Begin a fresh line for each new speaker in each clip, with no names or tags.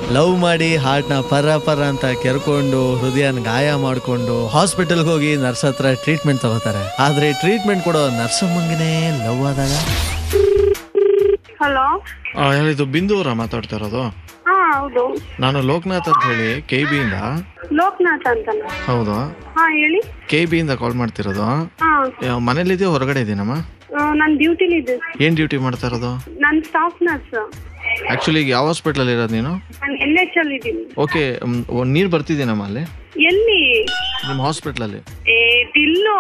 Love ಮಾಡಿ ಹಾರ್ಟ್ನ ಪರ ಪರ ಅಂತ ಕೆರ್ಕೊಂಡು ಹೃದಯನ ಗಾಯ ಮಾಡ್ಕೊಂಡು ಹಾಸ್ಪಿಟಲ್ಗೆ ಹೋಗಿ ನರ್ಸ್ ಹತ್ರ ಟ್ರೀಟ್ಮೆಂಟ್ ತಗೋತಾರೆ ಆದ್ರೆ ಟ್ರೀಟ್ಮೆಂಟ್ ಕೊಡೋ ನರ್ಸಮ್ಮಂಗೆನೇ ಲವ್ ಆದಾಗ
ಹಲೋ
ಇದು ಬಿಂದು ಅವರ ಮಾತಾಡ್ತಾ ಇರೋದು
ಹಾ ಹೌದು
ನಾನು ಲೋಕನಾಥ್ ಅಂತ ಹೇಳಿ ಕೆ ಬಿಯಿಂದ
ಲೋಕನಾಥ್ ಅಂತನ
ಹೌದು
ಹಾ ಹೇಳಿ
ಕೆ ಬಿಯಿಂದ ಕಾಲ್ ಮಾಡ್ತಿರೋದು
ಹಾ
ಯಾವ- ಮನೇಲಿದೆಯೋ ಹೊರಗಡೆ ಇದೀನಮ್ಮ
ನಾನು ಡ್ಯೂಟಿಲಿ ಇದ್ದೆ
ಏನ್ ಡ್ಯೂಟಿ ಮಾಡ್ತಾ ಇರೋದು
ನಾನು ಸ್ಟಾಫ್ ನರ್ಸ್
ಆಕ್ಚುಲಿ ಈಗ ಯಾವ ಹಾಸ್ಪಿಟಲ್ ಇರೋದು ನೀನು
ನಾನು ಎನ್ ಎಚ್ ಅಲ್ಲಿ ಇದ್ದೀನಿ
ಓಕೆ ನೀರು ಬರ್ತಿದ್ದೀನಮ್ಮ ಅಲ್ಲಿ
ಎಲ್ಲಿ
ನಿಮ್ಮ ಹಾಸ್ಪಿಟ್ಲಲ್ಲಿ
ಏ ತಿಲ್ಲು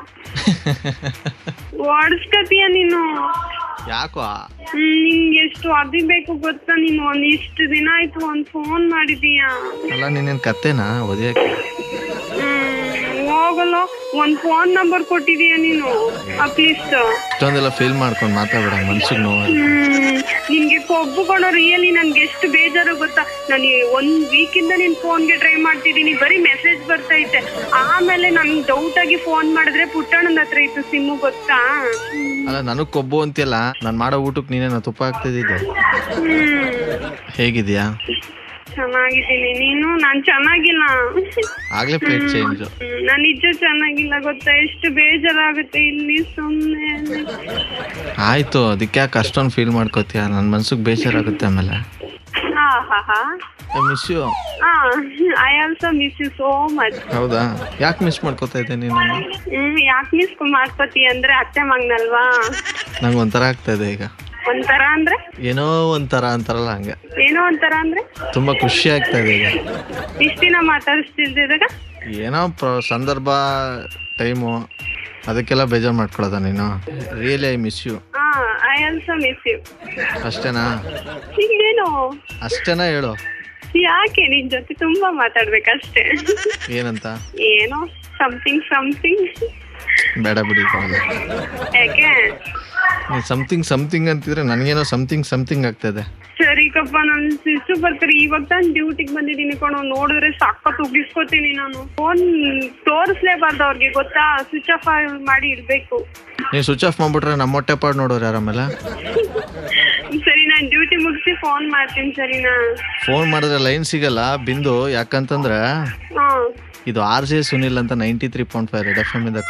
ಓಡಿಸ್ಕತೀಯ ನೀನು
ಯಾಕೋ
ಹ್ಮ್, ನಿಂಗೆ ಎಷ್ಟು ಅದಿಬೇಕು ಗೊತ್ತಾ ನೀನು ಒಂದ್ ಇಷ್ಟು ದಿನ ಆಯ್ತು ಒಂದ್ ಫೋನ್ ಮಾಡಿದೀಯಾ
ಅಲ್ಲ ನೀನೇನು ಕತ್ತೆನಾ ಓದಿಯಕ್ಕೆ
ಹ್ಮ್ ಹೋಗಲ್ಲ ಒಂದ್ ಫೋನ್ ನಂಬರ್ ಕೊಟ್ಟಿದೀಯ ನೀನು ಅಟ್ಲೀಸ್ಟ್
ಇಷ್ಟೊಂದೆಲ್ಲ ಫೀಲ್ ಮಾಡ್ಕೊಂಡು ಮಾತಾಡ್ಬೇಡ ಮನ್ಸಿಗೆ ನೋವು
ಹ್ಮ್ ನಿನ್ಗೆ ಕೊಬ್ಬು ಕೊಡೋ ರಿಯಲಿ ನನ್ಗೆ ಎಷ್ಟು ಬೇಜಾರು ಗೊತ್ತಾ ನಾನು ಒಂದ್ ವೀಕ್ ಇಂದ ನಿನ್ ಫೋನ್ಗೆ ಟ್ರೈ ಮಾಡ್ತಿದ್ದೀನಿ ಬರೀ ಮೆಸೇಜ್ ಬರ್ತೈತೆ ಆಮೇಲೆ ನನ್ ಡೌಟ್ ಆಗಿ ಫೋನ್ ಮಾಡಿದ್ರೆ ಪುಟ್ಟಣ್ಣನ ಹತ್ರ ಇತ್ತು ಸಿಮ್ಮು ಗೊತ್ತಾ
ಅಲ್ಲ ನನಗ್ ಕೊಬ್ಬು ಅಂತಿಲ್ಲ ನಾನು ಮಾಡೋ ಊಟಕ್ಕೆ ನೀನೇನ ತುಪ್ಪ ಹಾಕ್ತಿದ್ದಿದ್ದು
ಹ್ಮ್
ಹೇಗಿದ್ಯಾ
ಚೆನ್ನಾಗಿದ್ದೀನಿ ನೀನು ನಾನ್ ಚೆನ್ನಾಗಿಲ್ಲ
ಆಗ್ಲೇ ಪ್ಲೇಟ್ ಚೇಂಜ್
ಹ್ಮ್, ನಾನ್ ನಿಜ ಚೆನ್ನಾಗಿಲ್ಲ ಗೊತ್ತಾ ಎಷ್ಟು ಬೇಜಾರಾಗುತ್ತೆ ಇಲ್ಲಿ ಸುಮ್ನೆ
ಆಯ್ತು ಅದಕ್ಕೆ ಯಾಕೆ ಅಷ್ಟೊಂದು ಫೀಲ್ ಮಾಡ್ಕೋತೀಯ ನನ್ನ ಮನ್ಸಿಗೆ ಬೇಜಾರಾಗುತ್ತೆ ಆಮೇಲೆ
ಹಾ ಹಾ ಹಾ
ಮಿಸ್ ಯು
ಹಾ I also miss you so much
ಹೌದಾ ಯಾಕೆ ಮಿಸ್ ಮಾಡ್ಕೋತಾ ಇದ್ದೆ ನೀನು
ಹ್ಮ್ ಯಾಕೆ ಮಿಸ್ ಮಾಡ್ಕೋತಿ ಅಂದ್ರೆ ಅತ್ತೆ ಮಗ್ನಲ್ವಾ
ನಂಗೆ ಒಂಥರ ಆಗ್ತಾ ಇದೆ ಈಗ
ಒಂಥರ ಅಂದ್ರೆ
ಏನೋ ಒಂಥರ ಅಂತಾರಲ್ಲ ಹಂಗೆ
ಏನೋ ಒಂಥರ ಅಂದ್ರೆ
ತುಂಬಾ ಖುಷಿ ಆಗ್ತಾ ಇದೆ ಈಗ
ಇಷ್ಟ ದಿನ ಮಾತಾಡಿಸ್ತಿದ್ದಾಗ
ಏನೋ ಪ್ರ ಸಂದರ್ಭ ಟೈಮು ಅದಕ್ಕೆಲ್ಲ ಬೇಜಾರು ಮಾಡ್ಕೊಳ್ಳೋದ ನೀನು ರಿಯಲಿ ಐ ಮಿಸ್ ಯು
ಹಾ ಐ ಆಲ್ಸೋ ಮಿಸ್ ಯು
ಅಷ್ಟೇನಾ
ಇನ್ನೇನು
ಅಷ್ಟೇನಾ ಹೇಳು
ಯಾಕೆ ನಿನ್ ಜೊತೆ ತುಂಬಾ ಮಾತಾಡ್ಬೇಕಷ್ಟೇ
ಏನಂತ
ಏನೋ ಸಮಥಿಂಗ್ ಸಮಥಿಂಗ್
ಬೇಡ ಬಿಡಿ ಅವೆಲ್ಲ.
ಯಾಕೆ
ನೀನ್ ಸಮಥಿಂಗ್ ಸಮಥಿಂಗ್ ಅಂತಿದ್ರೆ ನನಗೇನೋ ಸಮಥಿಂಗ್ ಸಮಥಿಂಗ್ ಆಗ್ತದೆ
ಸರಿ ಕಪ್ಪ ನಾನು ಶಿಶು ಬರ್ತಾರೆ ಇವಾಗ ನಾನು ಡ್ಯೂಟಿಗೆ ಬಂದಿದ್ದೀನಿ ಕಣೋ ನೋಡಿದ್ರೆ ಸಖತ್ ಉಗಿಸ್ಕೊತೀನಿ ನಾನು ಫೋನ್ ತೋರಿಸ್ಲೇಬಾರ್ದು ಅವ್ರಿಗೆ ಗೊತ್ತಾ ಸ್ವಿಚ್ ಆಫ್ ಮಾಡಿ ಇಡ್ಬೇಕು
ನೀವು ಸ್ವಿಚ್ ಆಫ್ ಮಾಡ್ಬಿಟ್ರೆ ನಮ್ಮ ಹೊಟ್ಟೆ ಪಾಡು ನೋಡೋರು ಯಾರ ಆಮೇಲೆ
ಸರಿ ನಾನು ಡ್ಯೂಟಿ ಮುಗಿಸಿ ಫೋನ್ ಮಾಡ್ತೀನಿ ಸರಿನಾ
ಫೋನ್ ಮಾಡಿದ್ರೆ ಲೈನ್ ಸಿಗಲ್ಲ ಬಿಂದು ಯಾಕಂತಂದ್ರೆ
ಹಾ
ಇದು ಆರ್ ಜೆ ಸುನಿಲ್ ಅಂತ ninety three point five Red F M ಇಂದ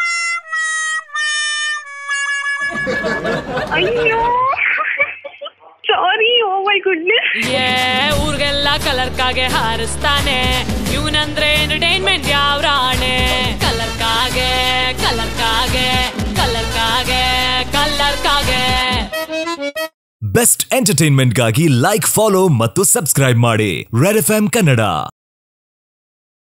ಅಯ್ಯೋ ಸಾರಿ ಓ ಮೈ ಗುಡ್ನೆಸ್
ಏ ಊರ್ಗೆಲ್ಲ ಕಲರ್ ಕಾಗೆ ಹಾರಿಸ್ತಾನೆ ಇವನಂದ್ರೆ ಎಂಟರ್ಟೈನ್ಮೆಂಟ್ ಯಾವ ರಾಣೆ ಕಲರ್ ಕಾಗೆ ಕಲರ್ ಕಾಗೆ ಕಲರ್ ಕಾಗೆ ಕಲರ್ ಕಾಗೆ
ಬೆಸ್ಟ್ ಎಂಟರ್ಟೈನ್ಮೆಂಟ್ಗಾಗಿ ಲೈಕ್ ಫಾಲೋ ಮತ್ತು ಸಬ್ಸ್ಕ್ರೈಬ್ ಮಾಡಿ ರೆಡ್ ಎಫ್ ಕನ್ನಡ